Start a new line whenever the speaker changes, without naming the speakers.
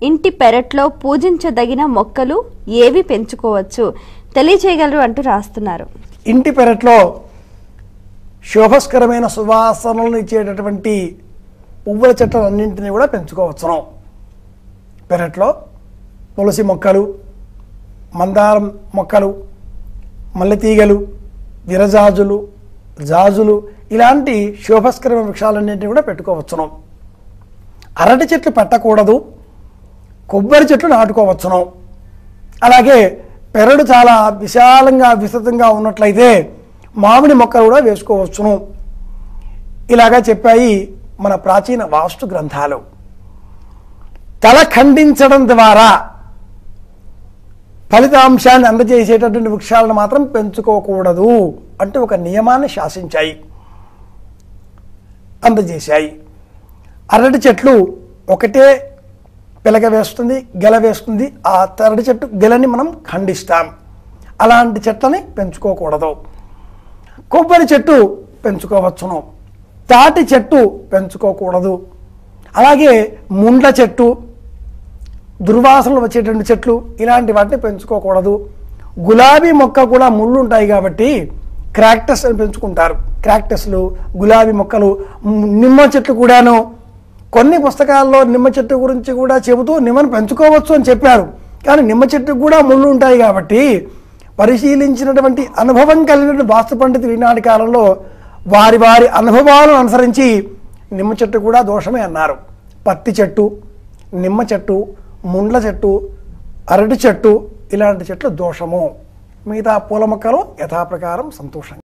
ఇంటి పెరట్లో పూజించదగిన మొక్కలు ఏవి పెంచుకోవచ్చు తెలియచేయగలరు అంటూ రాస్తున్నారు
ఇంటి పెరట్లో శోభస్కరమైన సువాసనలను ఇచ్చేటటువంటి పువ్వుల చెట్లన్నింటినీ కూడా పెంచుకోవచ్చును పెరట్లో తులసి మొక్కలు మందారం మొక్కలు మల్లెతీగలు విరజాజులు జాజులు ఇలాంటి శోభస్కరమైన వృక్షాలన్నింటినీ కూడా పెట్టుకోవచ్చును అరటి చెట్లు పెట్టకూడదు కొబ్బరి చెట్లు నాటుకోవచ్చును అలాగే పెరడు చాలా విశాలంగా విస్తృతంగా ఉన్నట్లయితే మామిడి మొక్కలు కూడా వేసుకోవచ్చును ఇలాగా చెప్పాయి మన ప్రాచీన వాస్తు గ్రంథాలు తల ఖండించడం ద్వారా ఫలితాంశాన్ని అందజేసేటటువంటి వృక్షాలను మాత్రం పెంచుకోకూడదు అంటూ ఒక నియమాన్ని శాసించాయి అందజేశాయి అరటి చెట్లు ఒకటే పిలక వేస్తుంది గెల వేస్తుంది ఆ అరటి చెట్టు గెలని మనం ఖండిస్తాం అలాంటి చెట్లని పెంచుకోకూడదు కొబ్బరి చెట్టు పెంచుకోవచ్చును తాటి చెట్టు పెంచుకోకూడదు అలాగే ముండ్ల చెట్టు దుర్వాసనలు వచ్చేటువంటి చెట్లు ఇలాంటి వాటిని పెంచుకోకూడదు గులాబీ మొక్క కూడా ముళ్ళు ఉంటాయి కాబట్టి క్రాక్టస్ అని పెంచుకుంటారు క్రాక్టస్లు గులాబీ మొక్కలు మ్, నిమ్మ చెట్లు కూడాను కొన్ని పుస్తకాల్లో నిమ్మ చెట్టు గురించి కూడా చెబుతూ నిమ్మను పెంచుకోవచ్చు అని చెప్పారు కానీ నిమ్మ చెట్టుకు కూడా ముళ్ళు ఉంటాయి కాబట్టి పరిశీలించినటువంటి అనుభవం కలిగినటువంటి వాస్తు పండితులు ఈనాటి కాలంలో వారి వారి అనుభవాలను అనుసరించి నిమ్మ చెట్టు కూడా దోషమే అన్నారు పత్తి చెట్టు నిమ్మ చెట్టు ముండ్ల చెట్టు అరటి చెట్టు ఇలాంటి చెట్లు దోషము మిగతా పూల మొక్కలు యథాప్రకారం సంతోషంగా